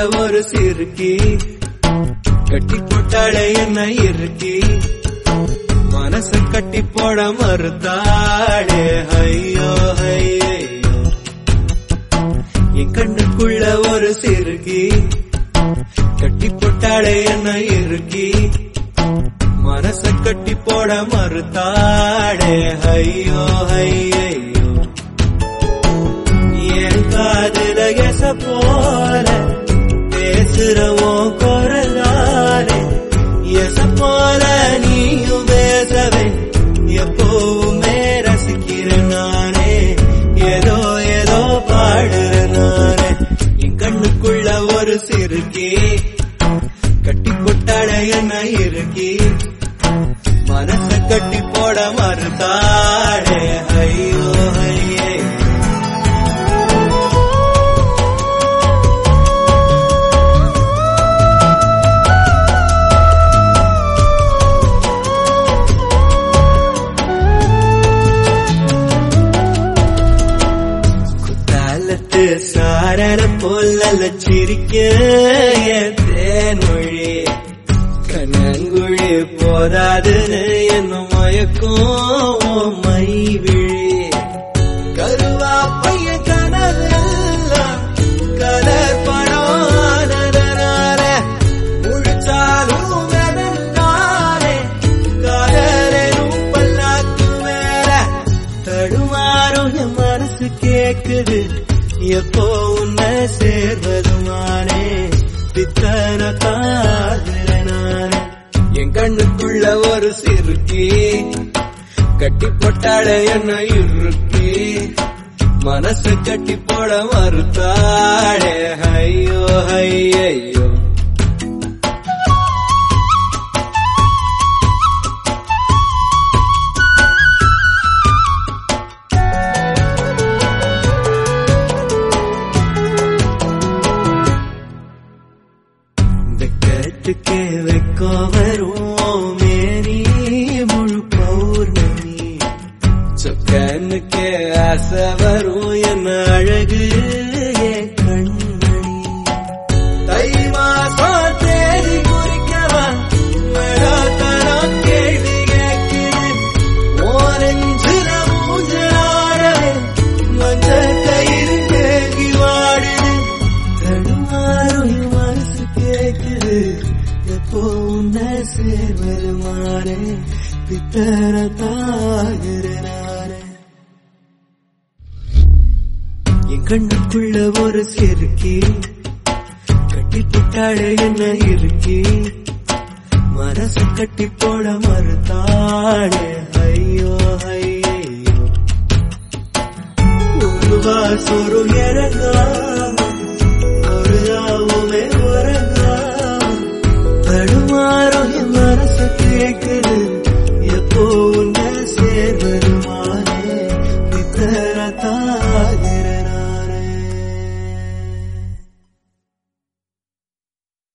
ஒரு சிறுக்கி கட்டி போட்டாளே என்ன இருக்கி மனச கட்டி போட மறுத்தாளே ஐயோ ஐயோ என் கண்ணுக்குள்ள ஒரு சிறுகி கட்டி போட்டாளே என்ன இருக்கி மனச கட்டி போட மறுத்தாளே ஐயோ ஐயோ என் காதுல எச போல பேசுறவோம் குரலாலே எச போல நீயும் பேசவே எப்பவுமே ரசிக்கிறேன் நானே ஏதோ ஏதோ பாடுறேன் நானே என் கண்ணுக்குள்ள ஒரு சிறுக்கி கட்டி கொட்டாட என்ன இருக்கி மனச கட்டி போட மறுத்தாடே ஐயோ ஐயே குத்தாலத்து சாரண போல சிரிக்க என் தேன்மொழி கண்ணங்குழி போதாதுன்னு என்ன மயக்கும் மை விழி கருவா பைய கனவெல்லாம் கலர் படம் ஆனதனால முழிச்சாலும் வெதந்தானே காதலும் பல்லாக்கு மேல தடுமாறும் என் மனசு கேக்குது எப்போ உன்னை சேர்வதுமானே பித்தன காதல நானே என் கண்ணுக்குள்ள ஒரு சிறுக்கி கட்டி போட்டாட என்ன இறுக்கி மனசு கட்டி போட மறுத்தாடே ஐயோ ஐயோ வெக்கத்துக்கே வெக்கம் வரும் மேரி முழு பௌர்ணமி சொக்கனுக்கே ஆசை வரும் என்ன அழகு என் கண்மணி தை மாசம் தேதி குறிக்கவா விழாத்தனம் கேள்வி கேட்குது ஓரஞ்சுல மூஞ்சலாடவே மஞ்ச கயிறு கேள்வி வாடுது தடுமாறும் என் மனசு கேக்குது எப்போ உன்னை சேர்வருமானே பித்தர தாகிறனானே என் கண்ணுக்குள்ள ஒரு செருக்கி கட்டி போட்டாளே என்ன இருக்கி மனசு கட்டி போட மறுத்தாளே ஐயோ ஐயோ உருவா சொரு இறங்காம ஒரு ராவுமே உறங்காம தடுமாறும் என் மனசு கேக்குது